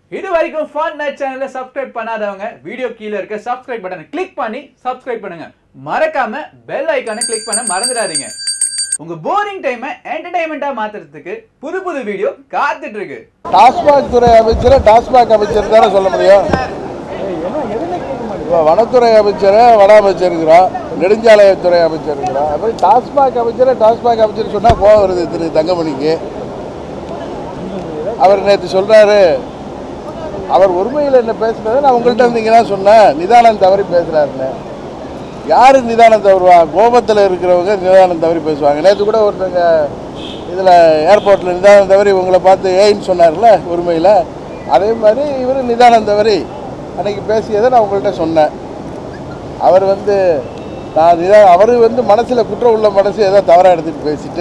இது வரைக்கும் fun night சேனலை சப்ஸ்கிரைப் பண்ணாதவங்க வீடியோ கீழே இருக்க சப்ஸ்கிரைப் பட்டனை கிளிக் பண்ணி சப்ஸ்கிரைப் பண்ணுங்க மறக்காம பெல் ஐகானை கிளிக் பண்ண மறந்துடாதீங்க உங்க போரிங் டைமை என்டர்டைன்மெண்ட்டா மாத்துறதுக்கு புது புது வீடியோ காத்துட்டு இருக்கு டாஸ்மாக் துறை அமைச்சரை டாஸ்மாக் அமைச்சர் தானே சொல்ல முடியும் இப்போ வனத்துறை அமைச்சரை வன அமைச்சர் இருக்கிறோம் நெடுஞ்சாலைத்துறை அமைச்சர் இருக்கிறோம் அப்புறம் டாஸ்மாக் அமைச்சரை டாஸ்மாக் அமைச்சர் சொன்னால் கோவம் வருது திரு தங்கமணிக்கு அவர் நேற்று சொல்றாரு அவர் ஒருமையில் என்ன பேசுனது நான் உங்கள்கிட்ட இருந்தீங்கன்னா சொன்னேன் நிதானம் தவறி பேசுறாருன்னு யார் நிதானம் தவறுவா கோபத்தில் இருக்கிறவங்க நிதானம் தவறி பேசுவாங்க நேற்று கூட ஒருத்தங்க இதில் ஏர்போர்ட்டில் நிதானம் தவறி உங்களை பார்த்து ஏன்னு சொன்னார்ல உரிமையில் அதே மாதிரி இவர் நிதானம் தவறி அன்னைக்கு பேசியதை நான் உங்கள்கிட்ட சொன்னேன் அவர் வந்து நான் நிதா அவர் வந்து மனசில் குற்றம் உள்ள மனசு ஏதோ தவறாக எடுத்துகிட்டு பேசிட்டு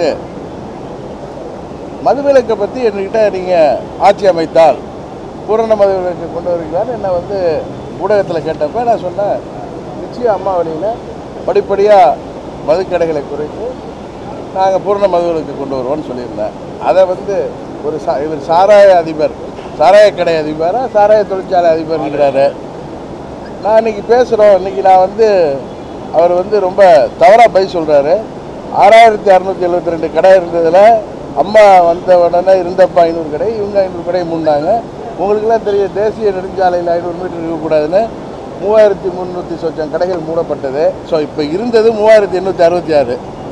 மதுவிலக்கை பற்றி என்கிட்ட நீங்கள் ஆட்சி அமைத்தால் பூரண மதுவிலக்கை கொண்டு வருவீங்களான்னு என்னை வந்து ஊடகத்தில் கேட்டப்ப நான் சொன்னேன் நிச்சயம் அம்மா வழியில் படிப்படியாக மதுக்கடைகளை குறைத்து நாங்கள் பூரண மதுவிலக்கு கொண்டு வருவோம்னு சொல்லியிருந்தேன் அதை வந்து ஒரு சா இவர் சாராய அதிபர் சாராய கடை அதிபரா சாராய தொழிற்சாலை அதிபர்ங்கிறாரு நான் இன்னைக்கு பேசுகிறோம் இன்னைக்கு நான் வந்து அவர் வந்து ரொம்ப தவறாக பை சொல்கிறாரு ஆறாயிரத்தி அறநூற்றி எழுபத்தி ரெண்டு கடை இருந்ததில் அம்மா வந்த உடனே இருந்தப்ப ஐநூறு கடை இவங்க ஐநூறு கடை மூடினாங்க உங்களுக்கெல்லாம் தெரியும் தேசிய நெடுஞ்சாலையில் ஐநூறு மீட்டர் இருக்கக்கூடாதுன்னு மூவாயிரத்தி முந்நூற்றி சொச்சம் கடைகள் மூடப்பட்டது ஸோ இப்போ இருந்தது மூவாயிரத்தி எண்ணூற்றி அறுபத்தி ஆறு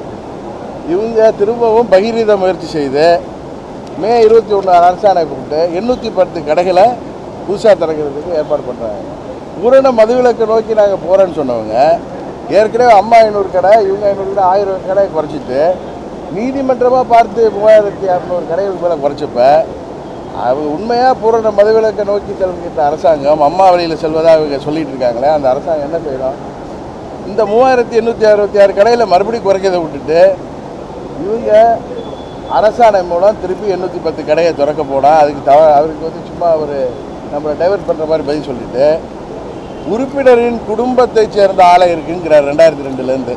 இவங்க திரும்பவும் பகிரீத முயற்சி செய்து மே இருபத்தி ஒன்று அரசாணை போட்டு எண்ணூற்றி பத்து கடைகளை புதுசாக திறக்கிறதுக்கு ஏற்பாடு பண்ணுறாங்க பூரண மதுவிலக்கை நோக்கி நாங்கள் போகிறோன்னு சொன்னவங்க ஏற்கனவே அம்மா ஐநூறு கடை இவங்க ஐநூறு கடை ஆயிரம் கடை குறைச்சிட்டு நீதிமன்றமாக பார்த்து மூவாயிரத்தி அறநூறு கடைகளுக்கு மேலே குறைச்சப்ப அவங்க உண்மையாக பூரண மதுவிலக்கை நோக்கி செல்கின்ற அரசாங்கம் அம்மா வழியில் செல்வதாக இவங்க சொல்லிட்டு இருக்காங்களே அந்த அரசாங்கம் என்ன செய்யணும் இந்த மூவாயிரத்தி எண்ணூற்றி அறுபத்தி ஆறு கடையில் மறுபடியும் குறைக்கிறதை விட்டுட்டு இவங்க அரசாணை மூலம் திருப்பி எண்ணூற்றி பத்து கடையை திறக்க போனால் அதுக்கு தவ அவருக்கு வந்து சும்மா அவர் நம்மளை டைவர்ட் பண்ணுற மாதிரி பதில் சொல்லிட்டு உறுப்பினரின் குடும்பத்தைச் சேர்ந்த ஆலை இருக்குங்கிறார் ரெண்டாயிரத்தி ரெண்டுலேருந்து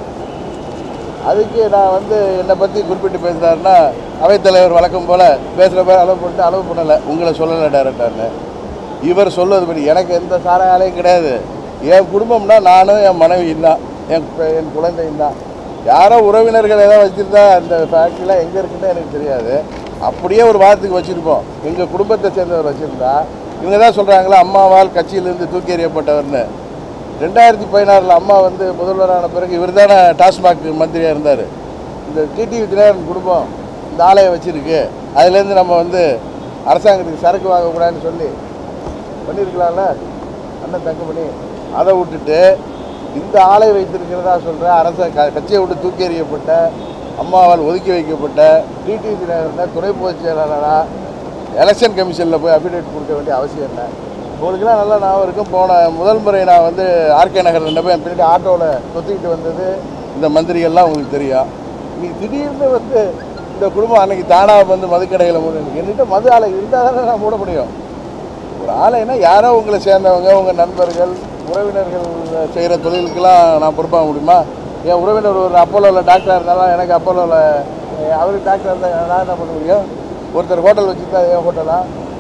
அதுக்கு நான் வந்து என்னை பற்றி குறிப்பிட்டு பேசுகிறாருன்னா அவைத்தலைவர் வழக்கம் போல் பேசுகிற மாதிரி அளவு பண்ணிட்டு அளவு பண்ணலை உங்களை சொல்லலை டேரக்டர்னு இவர் சொல்வதுபடி எனக்கு எந்த சாராய ஆலையும் கிடையாது என் குடும்பம்னா நானும் என் மனைவியும் தான் என் ப- என் குழந்தையும் தான் யாரோ உறவினர்கள் ஏதோ வச்சுருந்தா அந்த ஃபேக்ட்ரிலாம் எங்கே இருக்குன்னு எனக்கு தெரியாது அப்படியே ஒரு வாரத்துக்கு வச்சுருப்போம் எங்கள் குடும்பத்தை சேர்ந்தவர் வச்சுருந்தா இவங்க தான் சொல்கிறாங்களா அம்மாவால் கட்சியிலேருந்து தூக்கி எறியப்பட்டவர்னு ரெண்டாயிரத்தி பதினாறில் அம்மா வந்து முதல்வரான பிறகு இவர் தானே டாஸ்மாக் மந்திரியாக இருந்தார் இந்த டிடிவி தினகரன் குடும்பம் இந்த ஆலையை வச்சுருக்கு அதுலேருந்து நம்ம வந்து அரசாங்கத்துக்கு சரக்கு வாங்கக்கூடாதுன்னு சொல்லி பண்ணியிருக்கலாம்ல அண்ணன் தங்கமணி அதை விட்டுட்டு இந்த ஆலை வைத்திருக்கிறதா சொல்கிற அரச க கட்சியை விட்டு தூக்கி எறியப்பட்ட அம்மாவால் ஒதுக்கி வைக்கப்பட்ட டிடி தினகரன் துணை பொதுச் செயலாளராக எலெக்ஷன் கமிஷனில் போய் அபிடேட் கொடுக்க வேண்டிய அவசியம் என்ன உங்களுக்குலாம் நல்லா ஞாபகம் இருக்கும் போன முதல் முறை நான் வந்து ஆர்கே நகரில் நின்று போய் என் பின்னாடி ஆட்டோவில் தொத்திக்கிட்டு வந்தது இந்த மந்திரிகள்லாம் உங்களுக்கு தெரியும் இன்னைக்கு திடீர்னு வந்து இந்த குடும்பம் அன்னைக்கு தானாக வந்து மதுக்கடைகளை மூட என்கிட்ட மது ஆலை இருந்தால் தானே நான் மூட முடியும் ஒரு ஆலைனா யாரோ உங்களை சேர்ந்தவங்க உங்கள் நண்பர்கள் உறவினர்கள் செய்கிற தொழிலுக்கெல்லாம் நான் பொறுப்பாக முடியுமா என் உறவினர் ஒரு அப்போலோவில் டாக்டராக இருந்தாலும் எனக்கு அப்போலோவில் அவருக்கு டாக்டர் இருந்தால் நான் என்ன பண்ண முடியும் ஒருத்தர் ஹோட்டல் வச்சுருந்தா என் ஹோட்டலா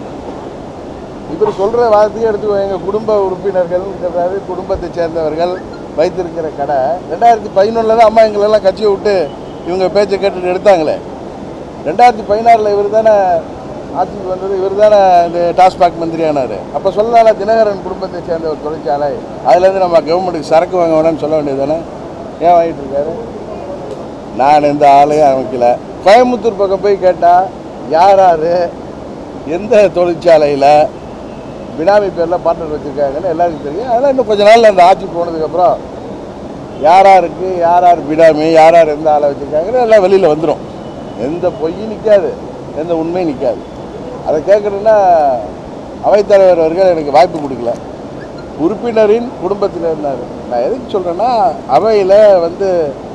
இவர் சொல்கிற வார்த்தையை எடுத்து எங்கள் குடும்ப உறுப்பினர்கள்ங்கிறாரு குடும்பத்தை சேர்ந்தவர்கள் வைத்திருக்கிற கடை ரெண்டாயிரத்தி பதினொன்றில் தான் அம்மா எங்களெல்லாம் கட்சியை விட்டு இவங்க பேச்சை கேட்டுட்டு எடுத்தாங்களே ரெண்டாயிரத்தி பதினாறில் இவர் தானே ஆட்சிக்கு வந்தது இவர் தானே இந்த டாஸ்மாக் மந்திரியானார் அப்போ சொல்லலாம் தினகரன் குடும்பத்தை சேர்ந்த ஒரு தொழிற்சாலை அதுலேருந்து நம்ம கவர்மெண்ட்டுக்கு சரக்கு வாங்க வேணாம்னு சொல்ல வேண்டியது தானே ஏன் வாங்கிட்டு இருக்காரு நான் எந்த ஆளையும் அமைக்கல கோயம்புத்தூர் பக்கம் போய் கேட்டால் யார் யார் எந்த தொழிற்சாலையில் பினாமி பேரில் பார்ட்னர் வச்சுருக்காங்கன்னு எல்லாருக்கும் தெரியும் அதெல்லாம் இன்னும் கொஞ்ச நாளில் அந்த ஆட்சி போனதுக்கப்புறம் யார் யாருக்கு யார் யார் பினாமி யார் யார் எந்த ஆளை வச்சுருக்காங்கன்னு எல்லாம் வெளியில் வந்துடும் எந்த பொய்யும் நிற்காது எந்த உண்மையும் நிற்காது அதை கேட்கணுன்னா அவைத்தலைவர் அவர்கள் எனக்கு வாய்ப்பு கொடுக்கல உறுப்பினரின் குடும்பத்தில் இருந்தார் நான் எதுக்கு சொல்கிறேன்னா அவையில் வந்து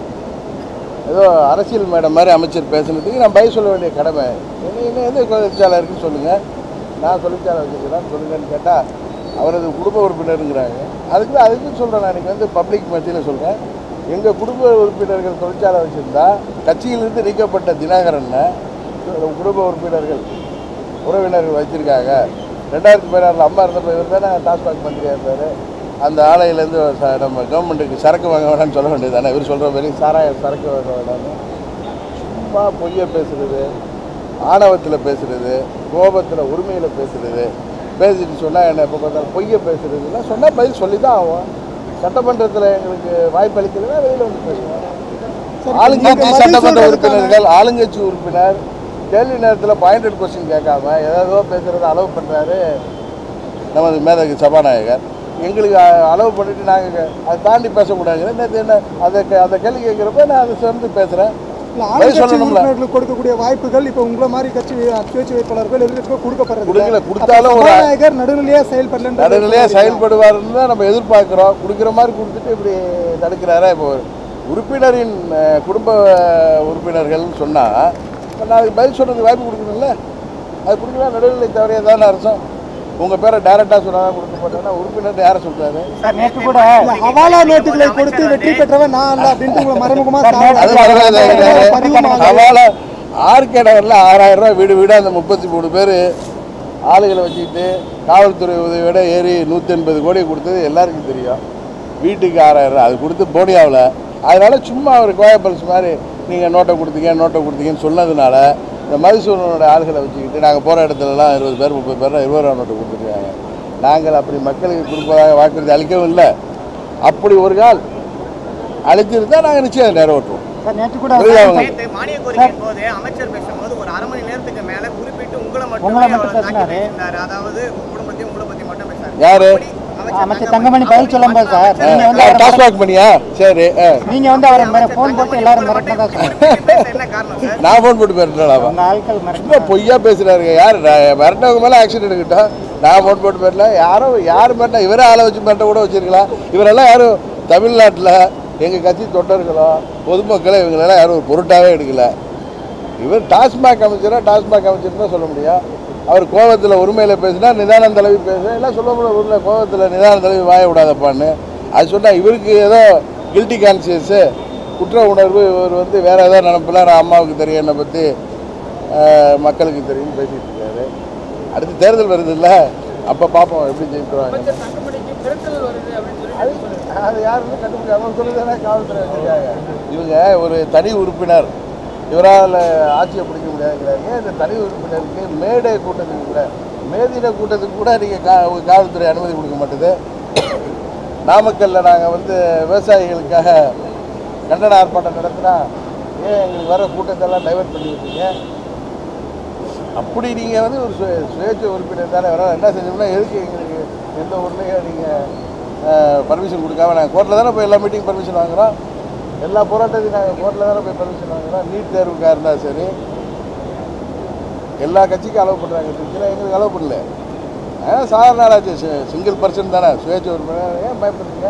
ஏதோ அரசியல் மேடம் மாதிரி அமைச்சர் பேசுனதுக்கு நான் பய சொல்ல வேண்டிய கடமை என்ன என்ன எந்த தொழிற்சாலை இருக்குன்னு சொல்லுங்கள் நான் தொழிற்சாலை வச்சுருக்கிறேன் சொல்லுங்கன்னு கேட்டால் அவரது குடும்ப உறுப்பினருங்கிறாங்க அதுக்கு அதுக்கு சொல்கிறேன் நான் இன்றைக்கி வந்து பப்ளிக் மத்தியில் சொல்கிறேன் எங்கள் குடும்ப உறுப்பினர்கள் தொழிற்சாலை வச்சுருந்தா கட்சியிலிருந்து நீக்கப்பட்ட தினகரனை குடும்ப உறுப்பினர்கள் உறவினர்கள் வச்சுருக்காங்க ரெண்டாயிரத்தி பதினாறில் அம்மா இருந்தப்போ இவர் தானே டாஸ்மாக் மந்திரியாக இருந்தார் அந்த ஆலையிலேருந்து ச- நம்ம கவர்மெண்ட்டுக்கு சரக்கு வாங்க வேணாம்னு சொல்ல வேண்டியது தானே இவர் சொல்கிற மாதிரி சாராய சரக்கு வாங்க வேணாம்னு சும்மா பொய்யை பேசுறது ஆணவத்தில் பேசுறது கோபத்தில் உரிமையில் பேசுறது பேசிட்டு சொன்னால் என்ன எப்போ பார்த்தாலும் பொய்யை பேசுறதுலாம் சொன்னால் பதில் சொல்லி தான் ஆகும் சட்டமன்றத்தில் எங்களுக்கு வாய்ப்பு அளிக்கலைன்னா வெளியில் வந்து பேசுவோம் ஆளுங்கட்சி சட்டமன்ற உறுப்பினர்கள் ஆளுங்கட்சி உறுப்பினர் கேள்வி நேரத்தில் பாயிண்டட் கொஸ்டின் கேட்காம ஏதோ பேசுறதை அலோவ் பண்ணுறாரு நமது மேதகு சபாநாயகர் எங்களுக்கு அ- அலோவ் பண்ணிட்டு நாங்கள் அதை தாண்டி பேசக்கூடாது நேற்று என்ன அதை கே- அந்த கேள்வி கேட்குறப்ப நான் அதை சேர்ந்து பேசுகிறேன் இல்ல, பதில் ஆளுங்கட்சி சொல்லணும்ல உறுப்பினர்களுக்கு கொடுக்கக்கூடிய வாய்ப்புகள் இப்போ உங்களை மாதிரி கட்சி சுயேட்சை வேட்பாளர்கள் எதிர்க்க கொடுக்கப்படுறது கொடுக்கல கொடுத்தாலும் ஒரு சபாநாயகர் நடுநிலையா செயல்படல நடுநிலையாக செயல்படுவாருன்னு தான் நம்ம எதிர்பார்க்குறோம் கொடுக்குற மாதிரி கொடுத்துட்டு இப்படி தடுக்கிறாரா இப்போ ஒரு உறுப்பினரின் அஹ், குடும்ப அஹ், உறுப்பினர்கள்னு சொன்னால் இப்போ நான் அதுக்கு பதில் சொல்கிறதுக்கு வாய்ப்பு கொடுக்கணும்ல அது கொடுக்கலாம் நடுநிலை தவறிய தானே அர்த்தம் உங்கள் பேரை டைரெக்டாக சொன்னால் கொடுக்க மாட்டேன்னா உறுப்பினர் யாரை சொல்கிறாரு நேற்று கூட ஹவாலா நோட்டுகளை கொடுத்து வெற்றி பெற்றவன் நான் அல்ல அப்படின்ட்டு உங்களை மறைமுகமா சாவ- அது வரலாறு பதிவும் ஆகுது. சவால ஆர்கே நகரில் ஆறாயிரம் ரூபாய் வீடு வீடாக அந்த முப்பத்தி மூணு பேர் ஆளுகளை வச்சுக்கிட்டு காவல்துறை உதவியோட ஏறி நூற்றி எண்பது கோடி கொடுத்தது எல்லாருக்கும் தெரியும் வீட்டுக்கு ஆறாயிரம் ரூபாய் அது கொடுத்து போனியாவில் அதனால சும்மா ஒரு கோயப்பல்ஸ் மாதிரி நீங்கள் நோட்டை கொடுத்தீங்க நோட்டை கொடுத்தீங்கன்னு சொன்னதுனால இந்த மதுசூரனோட ஆளுகளை வச்சுக்கிட்டு நாங்கள் போகிற இடத்துலலாம் இருபது பேர் முப்பது பேர் இருபது ரூபா நோட்டு கொடுத்துருக்காங்க நாங்கள் அப்படி மக்களுக்கு கொடுப்பதாக வாக்குறுதி அளிக்கவும் இல்லை அப்படி ஒரு கால் அளித்திருந்தா நாங்கள் நிச்சயம் அதை நிறைவேற்றுவோம் சார் நேற்று கூட புரியுதா உங்களுக்கு? நேத்து மானிய கோரிக்கையின் போது அமைச்சர் பேசும்போது ஒரு அரை மணி நேரத்துக்கு மேல குறிப்பிட்டு உங்களை மட்டுமே உங்களை மட்டும் அவர் தாக்கி பேசினாரு. பேசினாரு அதாவது உங்க குடும்பத்தையும் உங்களை பத்தி மட்டும் பேசினாரு யாரு? அப்படி அமைச்சர் தங்கமணி பதில் சொல்லும்போது சார் ஆ, நீங்க வந்து ஆ, அவரை டாஸ்மாக் பண்ணியா சரி ஆ. நீங்க வந்து அவரை மிர- போன் போட்டு எல்லாரும் மிரட்டினதா சொன்னாங்க பேச என்ன காரணம் சார் நான் ஃபோன் போட்டு போயிருந்தாலாவா உங்க ஆட்கள் சும்மா மிரட்டினா பொய்யா பேசுறாருங்க யார் மிரட்டவங்க மேலே ஆக்ஷன் எடுக்கட்டும் நான் ஃபோன் போட்டு போயிடல யாரோ யார் மிரட்ட இவரே ஆளை வச்சு மிரட்ட கூட வச்சிருக்கலாம் இவரெல்லாம் யாரும் தமிழ்நாட்டில் எங்கள் கட்சி தொண்டர்களோ பொதுமக்களோ இவங்களெல்லாம் யாரும் ஒரு பொருட்டாவே எடுக்கல இவர் டாஸ்மாக் அமைச்சரா டாஸ்மாக் அமைச்சர் தான் சொல்ல முடியும் அவர் கோவத்தில் உரிமையில் பேசினா நிதானம் தலைவி பேச எல்லாம் சொல்ல முடியும் உரிமை கோவத்தில் நிதான தலைவி வாய விடாதப்பான்னு அது சொன்னால் இவருக்கு ஏதோ கில்ட்டி கான்சியஸு குற்ற உணர்வு இவர் வந்து வேற ஏதோ நினப்பெல்லாம் நான் அம்மாவுக்கு தெரியும் என்னை பற்றி மக்களுக்கு தெரியும் பேசிட்டு இருக்காரு அடுத்து தேர்தல் வருது இல்லை அப்போ பார்ப்போம் எப்படி ஜெயிக்கிறாங்க அது அது யாருன்னு கண்டுபிடிக்க அவங்க சொல்லுதானே காவல்துறை வச்சிருக்காங்க இவங்க ஒரு தனி உறுப்பினர் இவரால் ஆட்சியை பிடிக்க முடியாதுங்கிறாங்க ஏன் இந்த தனி உறுப்பினருக்கு மேடை கூட்டத்துக்கு கூட மேதின கூட்டத்துக்கு கூட நீங்கள் கா காவல்துறை அனுமதி கொடுக்க மாட்டுது நாமக்கல்ல நாங்கள் வந்து விவசாயிகளுக்காக கண்டன ஆர்ப்பாட்டம் நடத்தினா ஏன் எங்களுக்கு வர கூட்டத்தெல்லாம் டைவர்ட் பண்ணி விட்டீங்க அப்படி நீங்கள் வந்து ஒரு சுய சுயேட்சை உறுப்பினர் தானே வர என்ன செஞ்சோம்னா எதுக்கு எங்களுக்கு எந்த ஊர்லேயும் நீங்கள் பர்மிஷன் கொடுக்காம நாங்கள் கோர்ட்டில் தானே போய் எல்லா மீட்டிங் பர்மிஷன் வாங்குறோம் எல்லா போராட்டத்தையும் நாங்கள் கோர்ட்டில் தானே போய் பர்மிஷன் வாங்குறோம் நீட் தேர்வுக்காக இருந்தால் சரி எல்லா கட்சிக்கும் அலோவ் பண்ணுறாங்க டீச்சரை எங்களுக்கு அலோவ் பண்ணல ஆனால் சாதாரண ஆளாச்சு சிங்கிள் பர்சன் தானே சுயேட்சை உறுப்பினர் ஏன் பயப்படுறீங்க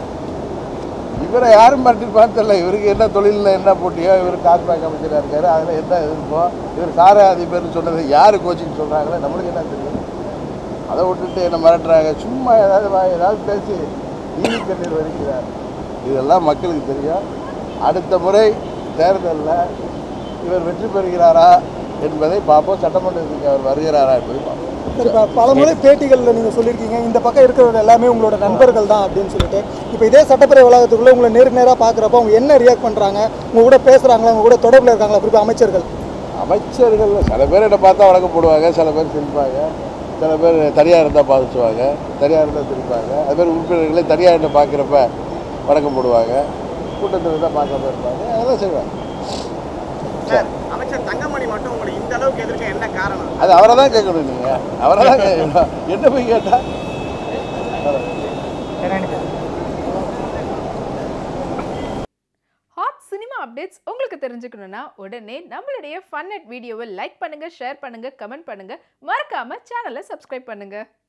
இவரை யாரும் மிரட்டிருப்பான்னு தெரியல இவருக்கு என்ன தொழிலில் என்ன போட்டியோ இவர் டாஸ்மாக் அமைச்சராக இருக்காரு அதில் என்ன எதிர்ப்போ இவர் சார அதிபர்னு சொன்னது யார் கோச்சிங் சொல்கிறாங்களோ நம்மளுக்கு என்ன தெரியும் அதை விட்டுட்டு என்ன மிரட்டுறாங்க சும்மா ஏதாவது வா- ஏதாவது பேசி நீதி கண்ணீர் வரிக்கிறார் இதெல்லாம் மக்களுக்கு தெரியும் அடுத்த முறை தேர்தலில் இவர் வெற்றி பெறுகிறாரா என்பதை பார்ப்போம் சட்டமன்றத்துக்கு அவர் வருகிறாரா என்பதை பார்ப்போம் சரி இப்போ பல முறை பேட்டிகளில் நீங்கள் சொல்லியிருக்கீங்க இந்த பக்கம் இருக்கிறவங்க எல்லாமே உங்களோட நண்பர்கள் தான் அப்படின்னு சொல்லிட்டு இப்போ இதே சட்டப்பேரவை வளாகத்துக்குள்ளே உங்களை நேருக்கு நேராக பார்க்குறப்ப அவங்க என்ன ரியாக்ட் பண்ணுறாங்க உங்க கூட பேசுகிறாங்களா உங்க கூட தொடர்பில் இருக்காங்களா குறிப்பாக அமைச்சர்கள் அமைச்சர்கள் சில பேர் என்ன பார்த்தா வழக்கம் போடுவாங்க சில பேர் சிரிப்பாங்க சில பேர் தனியாக இருந்தால் பாதிச்சுவாங்க தனியாக இருந்தால் சிரிப்பாங்க அது மாதிரி உறுப்பினர்களே தனியாக என்ன பார்க்குறப்ப வழக்கம் போடுவாங்க கூட்டத்தில் தான் பார்க்காம இருப்பாங்க அதெல்லாம் செய்வாங்க சார் அமைச்சர் தங்கமணி மட்டும் உங்களை இந்த அளவுக்கு எதிர்க்க என்ன காரணம் அது அவரை தான் கேட்கணும் நீங்கள் அவரை தான் கேட்கணும் என்ன போய் கேட்டால் ஹாட் சினிமா அப்டேட்ஸ் உங்களுக்கு தெரிஞ்சுக்கணும்னா உடனே நம்மளுடைய ஃபன் அட் வீடியோவை லைக் பண்ணுங்க ஷேர் பண்ணுங்க கமெண்ட் பண்ணுங்க மறக்காம சேனலை சப்ஸ்கிரைப் பண்ணுங்க